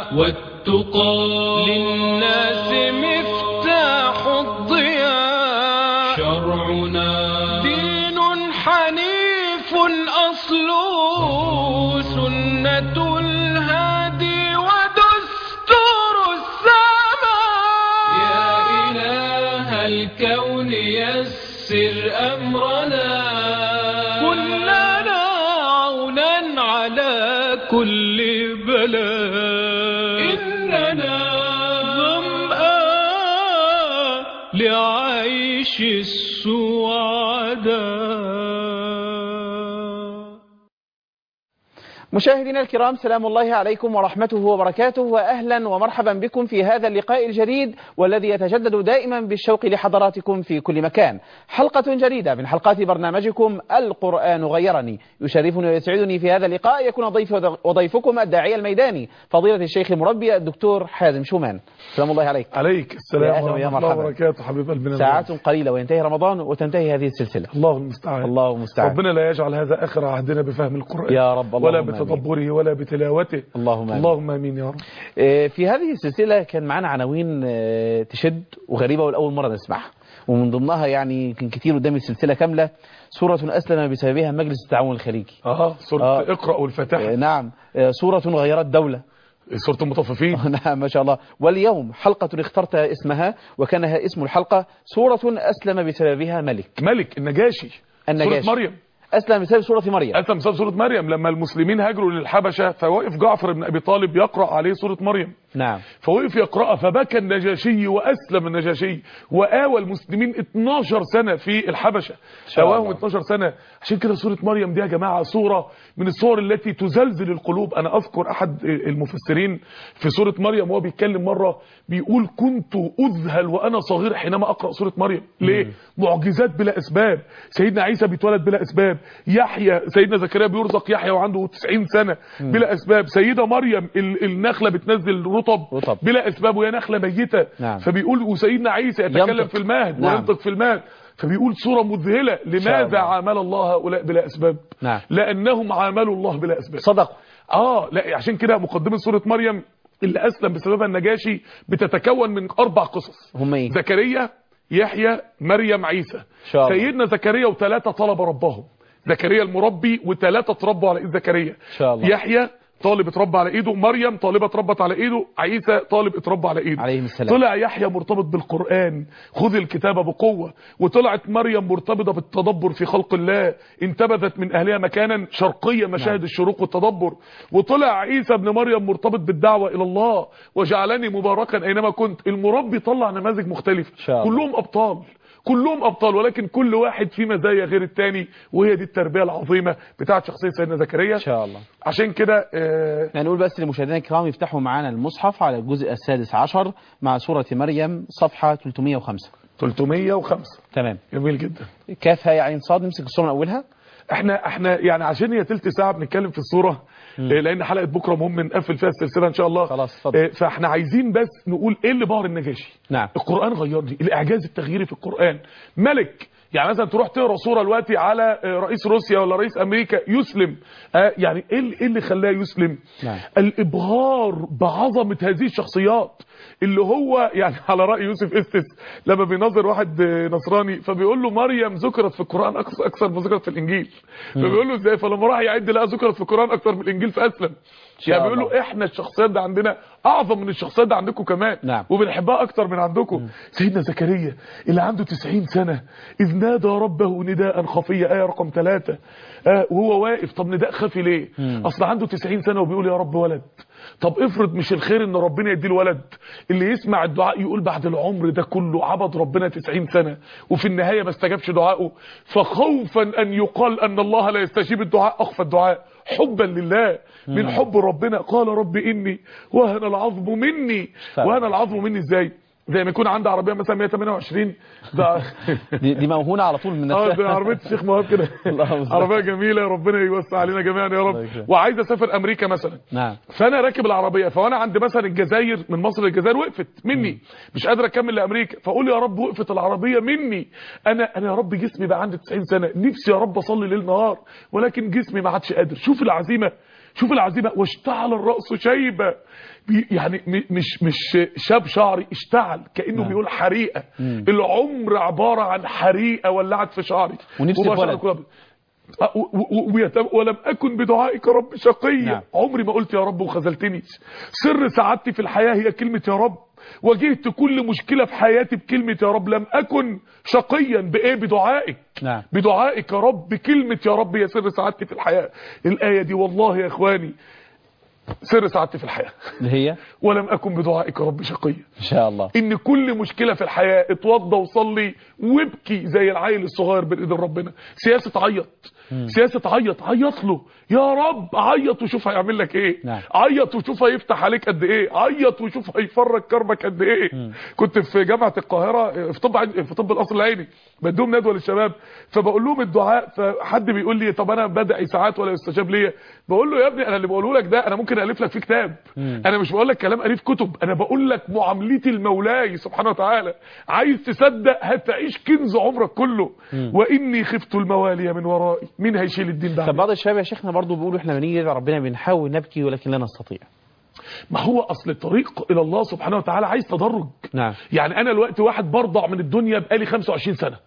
والتقى للناس مفتاح الضياء شرعنا دين حنيف أصله سنة الهادي ودستور السماء يا إله الكون يسر أمرنا كن لنا عونا على كل بلاء إننا ظمآن لعيش السعداء مشاهدينا الكرام سلام الله عليكم ورحمته وبركاته واهلا ومرحبا بكم في هذا اللقاء الجديد والذي يتجدد دائما بالشوق لحضراتكم في كل مكان. حلقة جديدة من حلقات برنامجكم القرآن غيرني. يشرفني ويسعدني في هذا اللقاء يكون ضيف وضيفكم الداعية الميداني فضيلة الشيخ المربي الدكتور حازم شومان. سلام الله عليك. عليك يا السلام أهلا ويا ورحمة الله مرحبا. وبركاته حبيب قلبنا ساعات قليلة وينتهي رمضان وتنتهي هذه السلسلة. الله المستعان الله المستعان. ربنا لا يجعل هذا آخر عهدنا بفهم القرآن يا رب ولا اللهم آمين. بتدبره ولا بتلاوته اللهم آمين. اللهم آمين يا رب آه، في هذه السلسلة كان معنا عناوين آه، تشد وغريبة والأول مرة نسمعها ومن ضمنها يعني كان كتير قدامي السلسلة كاملة سورة أسلم بسببها مجلس التعاون الخليجي اه سورة آه. اقرأ والفتاح آه، نعم آه، سورة غيرت دولة سورة المطففين نعم ما شاء الله واليوم حلقة اخترت اسمها وكان اسم الحلقة سورة أسلم بسببها ملك ملك النجاشي النجاشي. سورة مريم أسلم بسبب سورة مريم أسلم بسبب سورة مريم لما المسلمين هاجروا للحبشة فوقف جعفر بن أبي طالب يقرأ عليه سورة مريم نعم فوقف يقرأها فبكى النجاشي وأسلم النجاشي وآوى المسلمين 12 سنة في الحبشة شاء آواهم الله. 12 سنة عشان كده سورة مريم دي يا جماعة صورة من الصور التي تزلزل القلوب أنا أذكر أحد المفسرين في سورة مريم وهو بيتكلم مرة بيقول كنت أذهل وأنا صغير حينما أقرأ سورة مريم ليه؟ معجزات بلا أسباب سيدنا عيسى بيتولد بلا أسباب يحيى سيدنا زكريا بيرزق يحيى وعنده 90 سنة بلا أسباب سيدة مريم ال- النخلة بتنزل رطب رطب. بلا اسباب وهي نخله ميته نعم. فبيقول وسيدنا عيسى يتكلم ينطق. في المهد نعم. وينطق في المهد فبيقول صوره مذهله شاء لماذا الله. عامل الله هؤلاء بلا اسباب نعم. لانهم عاملوا الله بلا اسباب صدقوا اه لا عشان كده مقدمه سوره مريم اللي اسلم بسببها النجاشي بتتكون من اربع قصص هم ايه زكريا يحيى مريم عيسى شاء الله. سيدنا زكريا وثلاثه طلب ربهم زكريا المربي وثلاثه اتربوا على ايد زكريا شاء الله. يحيى طالب اتربى على ايده مريم طالبه اتربت على ايده عيسى طالب اتربى على ايده عليهم السلام. طلع يحيى مرتبط بالقرآن خذ الكتابة بقوة وطلعت مريم مرتبطة بالتدبر في خلق الله انتبذت من أهلها مكانا شرقية مشاهد نعم. الشروق والتدبر وطلع عيسى ابن مريم مرتبط بالدعوة إلى الله وجعلني مباركا أينما كنت المربي طلع نماذج مختلفة شاء الله. كلهم أبطال كلهم أبطال ولكن كل واحد فيه مزايا غير التاني وهي دي التربية العظيمة بتاعت شخصية سيدنا زكريا إن شاء الله عشان كده آه يعني نقول بس لمشاهدينا الكرام يفتحوا معانا المصحف على الجزء السادس عشر مع سورة مريم صفحة 305 305 تمام جميل جدا كاف هاء عين صاد نمسك الصورة من أولها احنا احنا يعني عشان هي تلت ساعه بنتكلم في الصوره آه، لان حلقه بكره مهم نقفل فيها السلسله ان شاء الله خلاص، اتفضل. آه، فاحنا عايزين بس نقول ايه اللي بهر النجاشي نعم. القران غيرني الاعجاز التغييري في القران ملك يعني مثلا تروح تقرا صوره دلوقتي على آه، رئيس روسيا ولا رئيس امريكا يسلم آه، يعني ايه اللي- إيه اللي خلاه يسلم نعم. الابهار بعظمه هذه الشخصيات اللي هو يعني على راي يوسف استس لما بينظر واحد آه، نصراني فبيقول له مريم ذكرت في القران اكثر اكثر ما ذكرت في الانجيل فبيقول له ازاي فلما راح يعد لقى ذكرت في القران اكثر من الانجيل فاسلم شاء يعني بيقول الله. له احنا الشخصيات ده عندنا اعظم من الشخصيات ده عندكم كمان نعم. وبنحبها اكتر من عندكم سيدنا زكريا اللي عنده 90 سنه اذ نادى ربه نداء خفيا ايه رقم ثلاثة آه وهو واقف طب نداء خفي ليه اصل عنده 90 سنه وبيقول يا رب ولد طب افرض مش الخير ان ربنا يديه الولد اللي يسمع الدعاء يقول بعد العمر ده كله عبد ربنا 90 سنه وفي النهايه ما استجابش دعائه فخوفا ان يقال ان الله لا يستجيب الدعاء اخفى الدعاء حبا لله من حب ربنا قال رب اني وهن العظم مني فعلا. وهن العظم مني ازاي زي ما يكون عندي عربيه مثلا 128 ده دي, دي موهونة على طول من اه نفسها ده عربيه الشيخ موهب كده الله المستعان. عربيه جميله ربنا يوسع علينا جميعا يا الله رب يكرمك. وعايز اسافر امريكا مثلا نعم فانا راكب العربيه فانا عند مثلا الجزائر من مصر للجزائر وقفت مني مش قادر اكمل لامريكا فاقول يا رب وقفت العربيه مني انا انا يا رب جسمي بقى عندي 90 سنه نفسي يا رب اصلي ليل نهار ولكن جسمي ما عادش قادر شوف العزيمه شوف العزيمه واشتعل الراس شيبه بي- يعني م- مش مش شاب شعري اشتعل كانه نعم. بيقول حريقه العمر عباره عن حريقه ولعت في شعري ونفسي في وبشعر ولد. كلها ب- أ- و- و- ويتم- ولم اكن بدعائك رب شقيا نعم. عمري ما قلت يا رب وخذلتني سر سعادتي في الحياه هي كلمه يا رب واجهت كل مشكله في حياتي بكلمه يا رب لم اكن شقيا بايه بدعائك نعم. بدعائك يا رب بكلمه يا رب يا سر سعادتي في الحياه الايه دي والله يا اخواني سر سعادتي في الحياه اللي هي ولم اكن بدعائك يا رب شقيا ان شاء الله ان كل مشكله في الحياه اتوضى وصلي وابكي زي العيل الصغير بين ايدين ربنا سياسه عيط سياسه عيط عيط له يا رب عيط وشوف هيعمل لك ايه نعم. عيط وشوف هيفتح عليك قد ايه عيط وشوف هيفرج كربك قد ايه كنت في جامعه القاهره في طب عين- في طب القصر العيني بديهم ندوه للشباب فبقول لهم الدعاء فحد بيقول لي طب انا بدعي ساعات ولا يستجاب ليا بقول له يا ابني انا اللي بقوله لك ده انا ممكن الف لك فيه كتاب انا مش بقول لك كلام الف كتب انا بقول لك معاملتي المولاي سبحانه وتعالى عايز تصدق هتعيش كنز عمرك كله واني خفت الموالي من ورائي مين هيشيل الدين بعد طب بعض الشباب يا شيخنا برضو بيقولوا احنا بنيجي ندعي ربنا بنحاول نبكي ولكن لا نستطيع ما هو اصل الطريق الى الله سبحانه وتعالى عايز تدرج نعم. يعني انا الوقت واحد برضع من الدنيا بقالي 25 سنه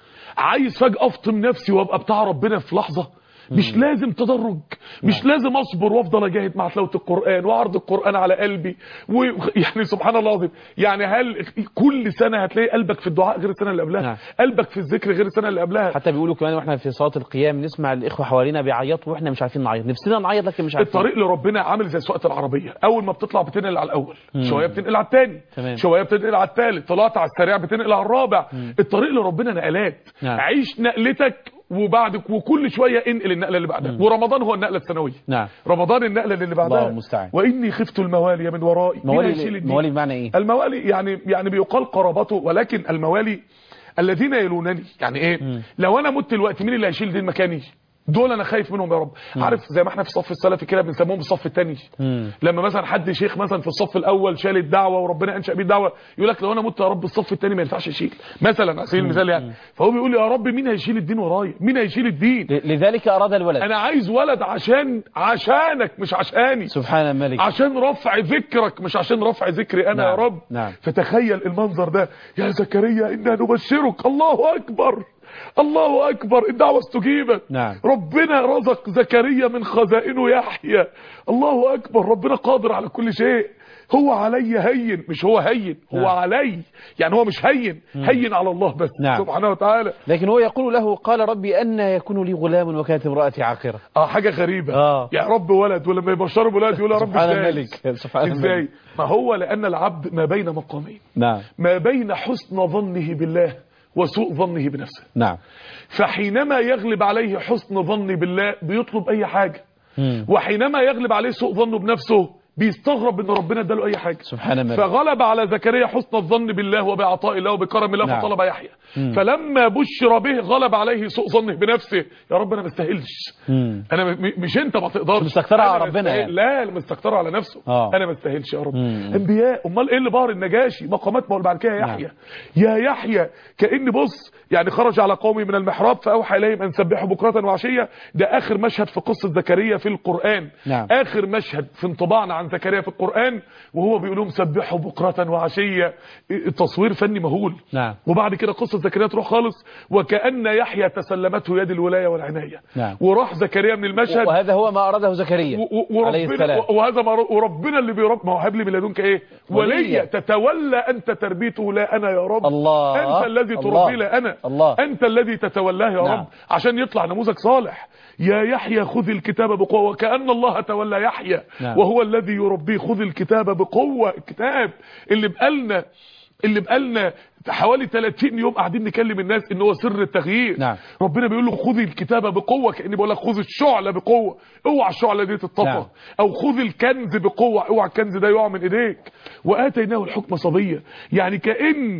عايز فجاه افطم نفسي وابقى بتاع ربنا في لحظه مش لازم تدرج مش لازم اصبر وافضل اجاهد مع تلاوه القران وعرض القران على قلبي ويعني سبحان الله العظيم يعني هل كل سنه هتلاقي قلبك في الدعاء غير السنه اللي قبلها نعم. قلبك في الذكر غير السنه اللي قبلها حتى بيقولوا كمان واحنا في صلاه القيام نسمع الاخوه حوالينا بيعيطوا واحنا مش عارفين نعيط نفسنا نعيط لكن مش عارفين الطريق لربنا عامل زي سواقه العربيه اول ما بتطلع بتنقل على الاول شويه بتنقل على الثاني تمام. شويه بتنقل على الثالث طلعت على السريع بتنقل على الرابع الطريق لربنا نقلات نعم. عيش نقلتك وبعدك وكل شويه انقل النقله اللي بعدها ورمضان هو النقله السنويه نعم رمضان النقله اللي بعدها الله المستعان. واني خفت الموالي من ورائي مين هيشيل موالي الدين؟ موالي بمعنى ايه الموالي يعني يعني بيقال قرابته ولكن الموالي الذين يلونني يعني ايه لو انا مت دلوقتي مين اللي هيشيل دين مكاني دول انا خايف منهم يا رب عارف زي ما احنا في الصف السلفي كده بنسموهم الصف الثاني مم. لما مثلا حد شيخ مثلا في الصف الاول شال الدعوه وربنا انشا بيه الدعوه يقول لك لو انا مت يا رب الصف الثاني ما ينفعش يشيل مثلا على سبيل المثال يعني فهو بيقول يا رب مين هيشيل الدين ورايا مين هيشيل الدين ل- لذلك اراد الولد انا عايز ولد عشان عشانك مش عشاني سبحان الملك عشان رفع ذكرك مش عشان رفع ذكري انا نعم، يا رب نعم. فتخيل المنظر ده يا زكريا انا نبشرك الله اكبر الله اكبر الدعوه استجيبت نعم. ربنا رزق زكريا من خزائنه يحيى الله اكبر ربنا قادر على كل شيء هو علي هين مش هو هين هو نعم. علي يعني هو مش هين هين على الله بس نعم. سبحانه وتعالى لكن هو يقول له قال ربي أن يكون لي غلام وكانت امرأتي عاقرة اه حاجه غريبه آه. يا رب ولد ولما يبشروا بولاد يقول يا رب سبحان ازاي الملك سبحان ازاي الملك ما هو لان العبد ما بين مقامين نعم ما بين حسن ظنه بالله وسوء ظنه بنفسه نعم فحينما يغلب عليه حسن ظني بالله بيطلب اي حاجة مم. وحينما يغلب عليه سوء ظنه بنفسه بيستغرب ان ربنا اداله اي حاجه سبحان الملك فغلب على زكريا حسن الظن بالله وبعطاء الله وبكرم الله نعم. فطلب يحيى فلما بشر به غلب عليه سوء ظنه بنفسه يا رب انا ما استاهلش مم. انا م- مش انت ما تقدرش مش مستكترها أنا على ما ربنا استاهل- يعني. لا لا مستكتره على نفسه آه. انا ما استاهلش يا رب مم. انبياء امال ايه اللي بهر النجاشي مقامات ما هو بعد كده يحيى يا يحيى كان بص يعني خرج على قومي من المحراب فاوحى اليهم ان سبحوا بكره وعشيه ده اخر مشهد في قصه زكريا في القران نعم. اخر مشهد في انطباعنا عن زكريا في القران وهو بيقول لهم سبحوا بكره وعشيه التصوير فني مهول نعم. وبعد كده قصه زكريا تروح خالص وكان يحيى تسلمته يد الولايه والعنايه نعم. وراح زكريا من المشهد وهذا هو ما أراده زكريا و- و- عليه وربنا السلام وهذا ما ر- وربنا اللي بيرب ما هو هب لي من لدنك ايه وليا. وليا تتولى انت تربيته لا انا يا رب الله. انت الذي الله. تربي لا انا الله. انت الذي تتولاه يا نعم. رب عشان يطلع نموذج صالح يا يحيى خذ الكتاب بقوه وكأن الله تولى يحيى نعم. وهو الذي يربيه خذ الكتاب بقوه الكتاب اللي بقالنا اللي بقالنا حوالي 30 يوم قاعدين نكلم الناس ان هو سر التغيير نعم. ربنا بيقول له خذ الكتاب بقوه كاني بقول لك خذ الشعله بقوه اوعى الشعله دي تتطفى نعم. او خذ الكنز بقوه اوعى الكنز ده يقع من ايديك واتيناه الحكم صبيه يعني كان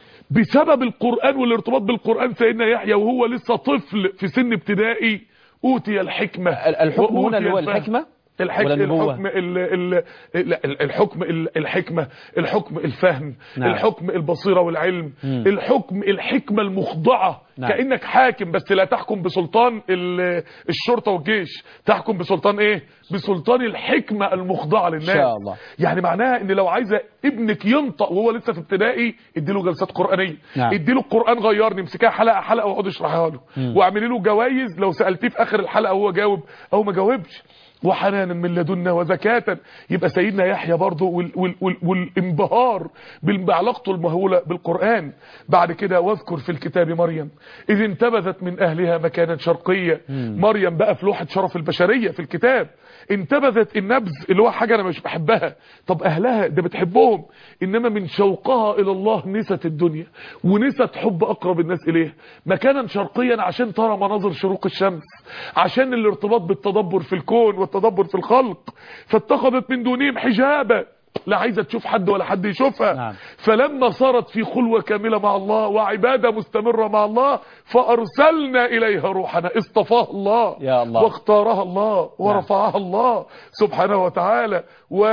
بسبب القران والارتباط بالقران سيدنا يحيى وهو لسه طفل في سن ابتدائي اوتي الحكمه ال- الحكم هنا وأوتي اللي هو الفهم. الحكمة الحك... ولا النبوة. الحكم ال... ال... ال- الحكم ال- الحكمة الحكم الفهم نعم. الحكم البصيرة والعلم مم. الحكم الحكمة المخضعة نعم. كأنك حاكم بس لا تحكم بسلطان ال- الشرطة والجيش تحكم بسلطان ايه بسلطان الحكمة المخضعة للناس شاء الله. يعني معناها ان لو عايزة ابنك ينطق وهو لسه في ابتدائي اديله جلسات قرآنية نعم. اديله القرآن غيرني امسكها حلقة حلقة واقعد اشرحها له واعملي له جوائز لو سألتيه في اخر الحلقة وهو جاوب او ما جاوبش وحنانا من لدنا وزكاة يبقى سيدنا يحيى برضه وال وال وال والانبهار بال- بعلاقته المهولة بالقرآن بعد كده واذكر في الكتاب مريم إذ انتبذت من أهلها مكانا شرقيا مريم بقى في لوحة شرف البشرية في الكتاب انتبذت النبذ اللي هو حاجة أنا مش بحبها طب أهلها ده بتحبهم إنما من شوقها إلى الله نست الدنيا ونست حب أقرب الناس إليه مكانا شرقيا عشان ترى مناظر شروق الشمس عشان الارتباط بالتدبر في الكون والتدبر في الخلق فاتخذت من دونهم حجابا لا عايزة تشوف حد ولا حد يشوفها نعم. فلما صارت في خلوة كاملة مع الله وعبادة مستمرة مع الله فأرسلنا إليها روحنا اصطفاها الله يا الله. واختارها الله ورفعها الله سبحانه وتعالى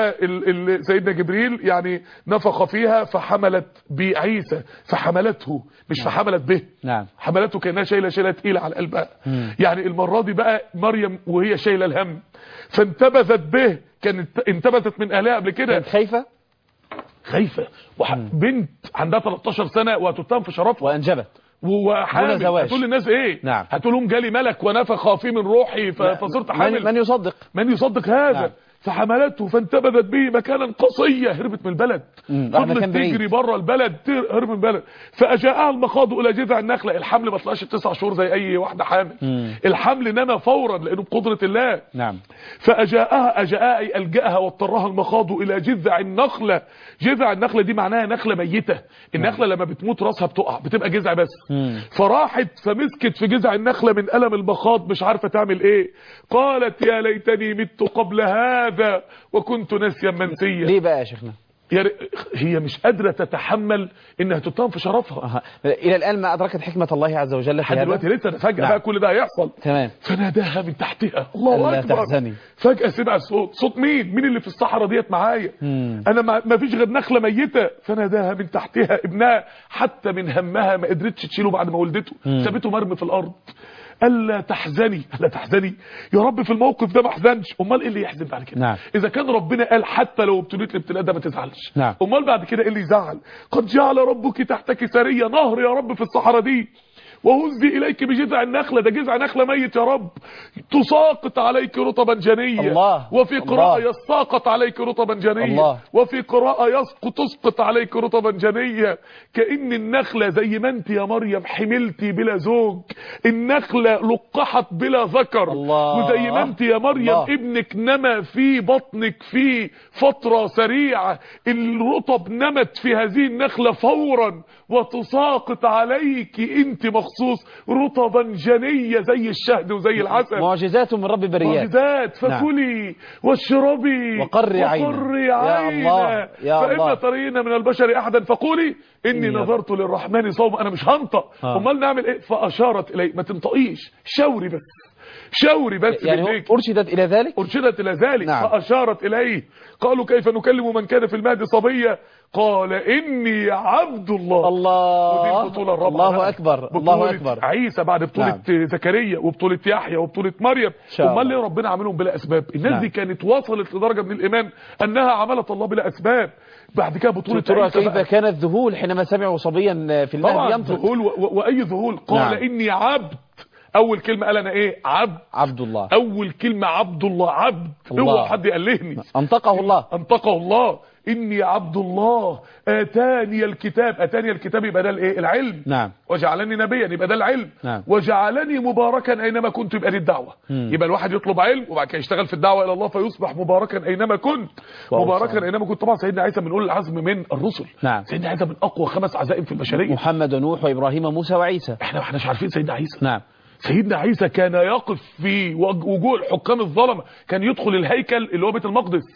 وسيدنا جبريل يعني نفخ فيها فحملت بعيسى فحملته مش فحملت به نعم. حملته كأنها شايلة شايلة تقيلة على قلبها يعني المرة دي بقى مريم وهي شايلة الهم فانتبذت به كانت انتبذت من أهلها قبل كده كانت خايفة خايفة وح... بنت عندها 13 سنة وهتتهم في شرفها وأنجبت وحامل دون زواج. هتقول للناس ايه نعم. هتقول لهم جالي ملك ونفخ في من روحي ف... فصرت من, حامل من يصدق من يصدق هذا نعم. فحملته فانتبذت به مكانا قصية هربت من البلد مم، راح فضلت مكان بعيد. تجري بره البلد تر- هرب من البلد فأجاءها المخاض إلى جذع النخلة الحمل ما طلعش تسع شهور زي أي واحدة حامل مم. الحمل نما فورا لأنه بقدرة الله نعم فأجاءها أجاءها أي ألجأها واضطرها المخاض إلى جذع النخلة جذع النخلة دي معناها نخلة ميتة النخلة لما بتموت راسها بتقع بتبقى جذع بس مم. فراحت فمسكت في جذع النخلة من ألم المخاض مش عارفة تعمل إيه قالت يا ليتني مت قبل هذا وكنت ناسيا منسيا ليه بقى يا شيخنا يا ر- هي مش قادرة تتحمل إنها تتهم في شرفها أها. إلى الآن ما أدركت حكمة الله عز وجل في لحد هذا دلوقتي لسه ده فجأة نعم. بقى كل ده هيحصل تمام فناداها من تحتها الله ألا اكبر تحزني. فجاه سمع الصوت صوت مين مين اللي في الصحراء ديت معايا مم. انا ما ما فيش غير نخله ميته فناداها من تحتها ابنها حتى من همها ما قدرتش تشيله بعد ما ولدته سابته مرمي في الارض الا تحزني الا تحزني يا رب في الموقف ده ما احزنش امال ايه اللي يحزن بعد كده نعم. اذا كان ربنا قال حتى لو ابتليت الابتلاء ده ما تزعلش نعم. امال بعد كده ايه اللي يزعل قد جعل ربك تحتك سريه نهر يا رب في الصحراء دي وهزي اليك بجذع النخله ده جذع نخله ميت يا رب تساقط عليك رطبا جنيا الله. وفي قراءه الله. يساقط عليك رطبا جنيا الله. وفي قراءه يسقط تسقط عليك رطبا جنيا كأن النخله زي ما انت يا مريم حملتي بلا زوج النخله لقحت بلا ذكر الله. وزي ما انت يا مريم الله. ابنك نما في بطنك في فترة سريعة الرطب نمت في هذه النخلة فورا وتساقط عليك انت مخصوص رطبا جنية زي الشهد وزي العسل معجزات من رب البريات معجزات نعم. فكلي واشربي وقري عينا. وقري يا عينا الله، يا فإن الله. ترين من البشر أحدا فقولي إني إني نظرت للرحمن صوما أنا مش هنطق آه. أمال نعمل إيه فأشارت إلي ما تنطقيش شاوري بس شاوري بس يعني هو بالليك. أرشدت إلى ذلك أرشدت إلى ذلك نعم. فأشارت إليه قالوا كيف نكلم من كان في المهد صبيا قال إني عبد الله ودي الله البطولة الرابعة الله بقى. أكبر بطولة الله أكبر عيسى بعد بطولة زكريا وبطولة يحيى وبطولة مريم شاء امال الله. ليه ربنا عاملهم بلا أسباب الناس نعم. دي كانت وصلت لدرجة من الإيمان أنها عملت الله بلا أسباب بعد كده بطولة ترى عيسى كيف بقى. كان الذهول حينما سمعوا صبيا في المهد طبعا ينطق ذهول و- و- وأي ذهول قال نعم. إني عبد أول كلمة قال أنا إيه عبد عبد الله أول كلمة عبد الله عبد الله. اوعى حد يقلهني أنطقه الله انطقه الله اني عبد الله اتاني الكتاب اتاني الكتاب يبقى ده الايه العلم نعم. وجعلني نبيا يبقى ده العلم نعم. وجعلني مباركا اينما كنت يبقى دي الدعوه مم. يبقى الواحد يطلب علم وبعد كده يشتغل في الدعوه الى الله فيصبح مباركا اينما كنت واو، مباركا صحيح. اينما كنت طبعا سيدنا عيسى من اولي العزم من الرسل نعم. سيدنا عيسى من اقوى خمس عزائم في البشريه محمد ونوح وإبراهيم وموسى وعيسى احنا ما احناش عارفين سيدنا عيسى نعم سيدنا عيسى كان يقف في وج- وجوه الحكام الظلمه كان يدخل الهيكل اللي هو بيت المقدس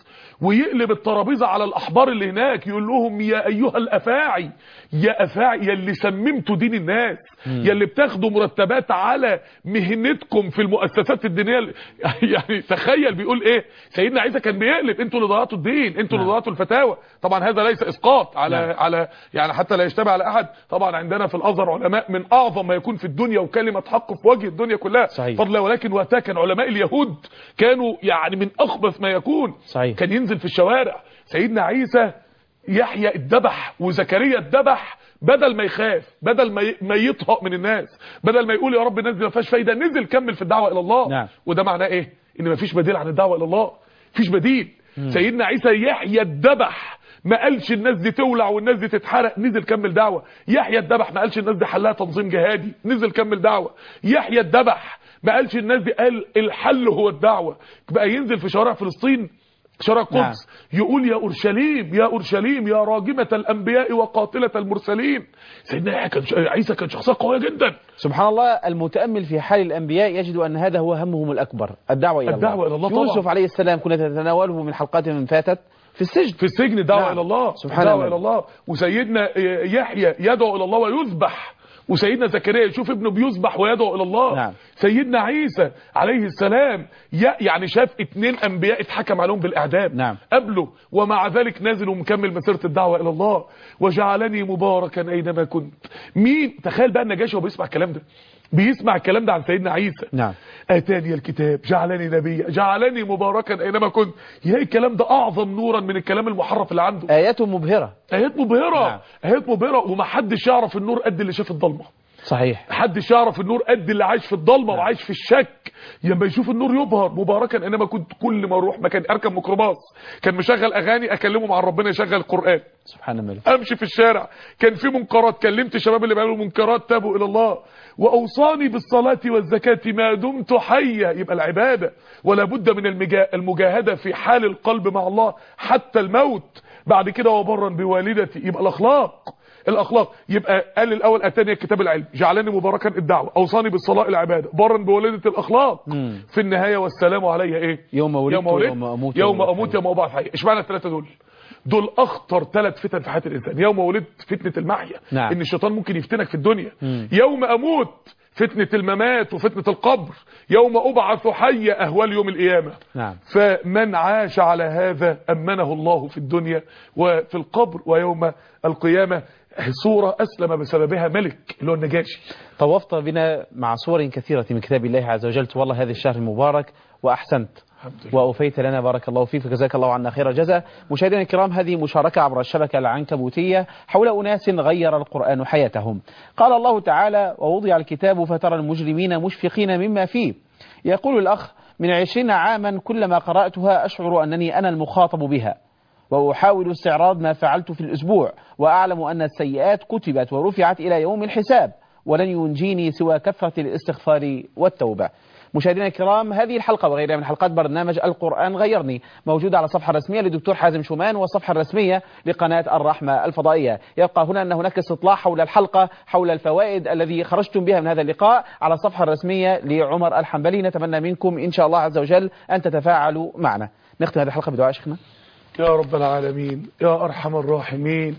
ويقلب الترابيزه على الاحبار اللي هناك يقول لهم يا ايها الافاعي يا افاعي يا اللي سممتوا دين الناس يا اللي بتاخدوا مرتبات على مهنتكم في المؤسسات الدينيه يعني تخيل بيقول ايه سيدنا عيسى كان بيقلب انتوا اللي ضيعتوا الدين انتوا اللي ضيعتوا الفتاوى طبعا هذا ليس اسقاط على نعم. على يعني حتى لا يشتبه على احد طبعا عندنا في الازهر علماء من اعظم ما يكون في الدنيا وكلمه حق في وجه الدنيا كلها صحيح. فضلا ولكن وقتها كان علماء اليهود كانوا يعني من اخبث ما يكون صحيح. كان ينزل في الشوارع سيدنا عيسى يحيى اتذبح وزكريا اتذبح بدل ما يخاف بدل ما ي- ما يطهق من الناس بدل ما يقول يا رب الناس دي ما فيهاش فايده نزل كمل في الدعوه الى الله نعم. وده معناه ايه ان ما فيش بديل عن الدعوه الى الله فيش بديل سيدنا عيسى يحيى اتذبح ما قالش الناس دي تولع والناس دي تتحرق نزل كمل دعوه يحيى اتذبح ما قالش الناس دي حلها تنظيم جهادي نزل كمل دعوه يحيى اتذبح ما قالش الناس دي قال الحل هو الدعوه بقى ينزل في شوارع فلسطين شارع القدس يقول يا اورشليم يا اورشليم يا راجمه الانبياء وقاتله المرسلين سيدنا يحيى كان عيسى كان شخصيه قويه جدا سبحان الله المتأمل في حال الأنبياء يجد أن هذا هو همهم الأكبر الدعوة إلى الدعوة الله إلى الله طبعا. يوسف عليه السلام كنا تتناوله من حلقات من فاتت في السجن في السجن الدعوه نعم. الى الله سبحان الدعوه الله. الى الله وسيدنا يحيى يدعو الى الله ويذبح وسيدنا زكريا يشوف ابنه بيذبح ويدعو الى الله نعم. سيدنا عيسى عليه السلام ي- يعني شاف اتنين انبياء اتحكم عليهم بالاعدام نعم. قبله ومع ذلك نازل ومكمل مسيره الدعوه الى الله وجعلني مباركا اينما كنت مين تخيل بقى النجاشي وهو بيسمع الكلام ده بيسمع الكلام ده عن سيدنا عيسى نعم. اتاني الكتاب جعلني نبيا جعلني مباركا اينما كنت يا الكلام ده اعظم نورا من الكلام المحرف اللي عنده آيات مبهرة ايات مبهره نعم. ايات مبهره ومحدش يعرف النور قد اللي شاف الضلمه صحيح محدش يعرف النور قد اللي عايش في الضلمه وعايش في الشك لما يشوف النور يبهر مباركا انما كنت كل ما اروح مكان اركب ميكروباص كان مشغل اغاني اكلمه مع ربنا يشغل القران سبحان الملك امشي في الشارع كان في منكرات كلمت الشباب اللي بيعملوا منكرات تابوا الى الله واوصاني بالصلاه والزكاه ما دمت حيا يبقى العباده ولا بد من المجا- المجاهده في حال القلب مع الله حتى الموت بعد كده وبرا بوالدتي يبقى الاخلاق الاخلاق يبقى قال الاول اتاني الكتاب العلم جعلني مباركا الدعوه اوصاني بالصلاه العباده برا بوالده الاخلاق مم. في النهايه والسلام علي ايه يوم ولدت يوم ولدت ويوم أموت يوم ويوم اموت يوم ابعث حي اشمعنى الثلاثه دول دول اخطر ثلاث فتن في حياه الانسان يوم ولدت فتنه المحيا نعم. ان الشيطان ممكن يفتنك في الدنيا مم. يوم اموت فتنه الممات وفتنه القبر يوم ابعث حيا اهوال يوم القيامه نعم فمن عاش على هذا امنه الله في الدنيا وفي القبر ويوم القيامه صوره اسلم بسببها ملك اللي هو النجاشي طوفت بنا مع صور كثيرة من كتاب الله عز وجل والله هذا الشهر المبارك وأحسنت وأوفيت لنا بارك الله فيك وجزاك الله عنا خير الجزاء مشاهدينا الكرام هذه مشاركة عبر الشبكة العنكبوتية حول أناس غير القرآن حياتهم قال الله تعالى ووضع الكتاب فترى المجرمين مشفقين مما فيه يقول الأخ من عشرين عاما كلما قرأتها أشعر أنني أنا المخاطب بها وأحاول استعراض ما فعلت في الأسبوع وأعلم أن السيئات كتبت ورفعت إلى يوم الحساب ولن ينجيني سوى كثرة الاستغفار والتوبة مشاهدينا الكرام هذه الحلقة وغيرها من حلقات برنامج القرآن غيرني موجودة على الصفحة الرسمية لدكتور حازم شومان والصفحة الرسمية لقناة الرحمة الفضائية يبقى هنا أن هناك استطلاع حول الحلقة حول الفوائد الذي خرجتم بها من هذا اللقاء على الصفحة الرسمية لعمر الحنبلي نتمنى منكم إن شاء الله عز وجل أن تتفاعلوا معنا نختم هذه الحلقة بدعاء شيخنا يا رب العالمين يا ارحم الراحمين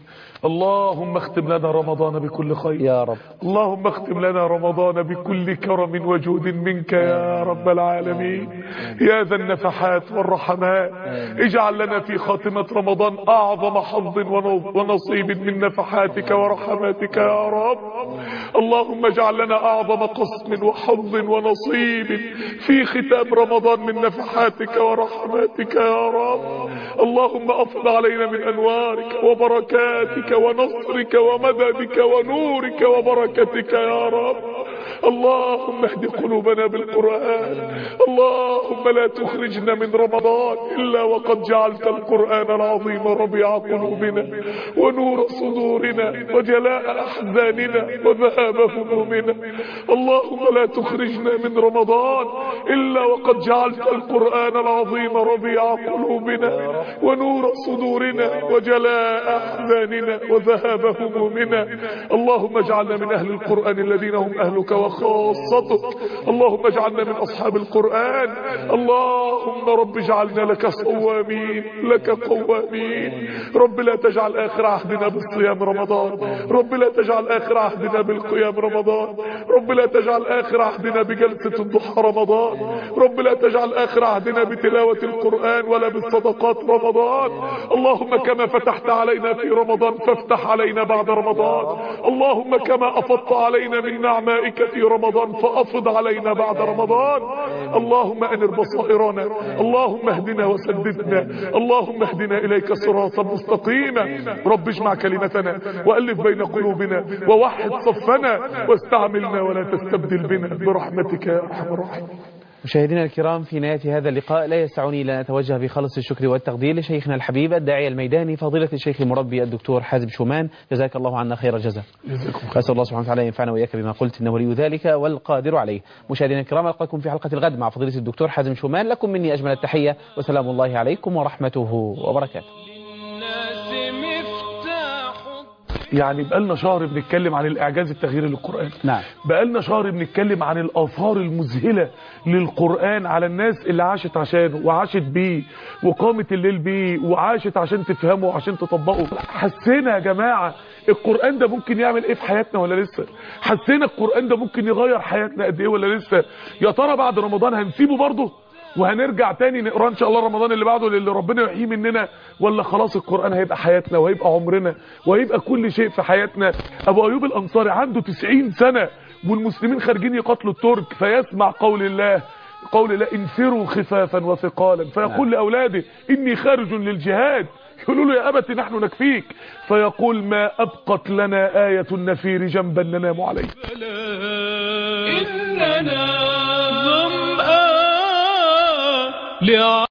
اللهم اختم لنا رمضان بكل خير يا رب اللهم اختم لنا رمضان بكل كرم وجود منك يا رب العالمين يا ذا النفحات والرحمات اجعل لنا في خاتمة رمضان أعظم حظ ونو- ونصيب من نفحاتك ورحماتك يا رب اللهم اجعل لنا أعظم قسم وحظ ونصيب في ختام رمضان من نفحاتك ورحماتك يا رب اللهم أفض علينا من أنوارك وبركاتك ونصرك ومددك ونورك وبركتك يا رب اللهم اهد قلوبنا بالقرآن اللهم لا تخرجنا من رمضان إلا وقد جعلت القرآن العظيم ربيع قلوبنا ونور صدورنا وجلاء أحزاننا وذهاب همومنا اللهم لا تخرجنا من رمضان إلا وقد جعلت القرآن العظيم ربيع قلوبنا ونور صدورنا وجلاء أحزاننا وذهاب همومنا اللهم اجعلنا من أهل القرآن الذين هم أهلك وخاصتك اللهم اجعلنا من أصحاب القرآن اللهم رب اجعلنا لك صوامين لك قوامين رب لا تجعل آخر عهدنا بالصيام رمضان رب لا تجعل آخر عهدنا بالقيام رمضان رب لا تجعل آخر عهدنا بجلسة الضحى رمضان رب لا تجعل آخر عهدنا بتلاوة القرآن ولا بالصدقات رمضان اللهم كما فتحت علينا في رمضان فافتح علينا بعد رمضان اللهم كما أفضت علينا من نعمائك في رمضان فأفض علينا بعد رمضان اللهم أنر بصائرنا اللهم اهدنا وسددنا اللهم اهدنا إليك صراطا مستقيما رب اجمع كلمتنا وألف بين قلوبنا ووحد صفنا واستعملنا ولا تستبدل بنا برحمتك يا أرحم الراحمين مشاهدينا الكرام في نهاية هذا اللقاء لا يسعني إلا أن أتوجه بخلص الشكر والتقدير لشيخنا الحبيب الداعية الميداني فضيلة الشيخ المربي الدكتور حازم شومان جزاك الله عنا خير الجزاء أسأل الله سبحانه وتعالى ينفعنا وإياك بما قلت إنه ولي ذلك والقادر عليه مشاهدينا الكرام ألقاكم في حلقة الغد مع فضيلة الدكتور حازم شومان لكم مني أجمل التحية وسلام الله عليكم ورحمته وبركاته للناس مفتاح يعني بقالنا شهر بنتكلم عن الإعجاز التغييري للقرآن نعم بقالنا شهر بنتكلم عن الآثار المذهلة للقرآن على الناس اللي عاشت عشانه وعاشت بيه وقامت الليل بيه وعاشت عشان تفهمه وعشان تطبقه حسينا يا جماعة القرآن ده ممكن يعمل ايه في حياتنا ولا لسه حسينا القرآن ده ممكن يغير حياتنا قد ايه ولا لسه يا ترى بعد رمضان هنسيبه برضه وهنرجع تاني نقرا ان شاء الله رمضان اللي بعده للي ربنا يحييه مننا ولا خلاص القرآن هيبقى حياتنا وهيبقى عمرنا وهيبقى كل شيء في حياتنا ابو ايوب الانصاري عنده 90 سنة والمسلمين خارجين يقاتلوا الترك فيسمع قول الله قول الله انفروا خفافا وثقالا فيقول لاولاده اني خارج للجهاد يقولوا له يا أبت نحن نكفيك فيقول ما أبقت لنا آية النفير جنبا ننام عليه إننا ظمآن لع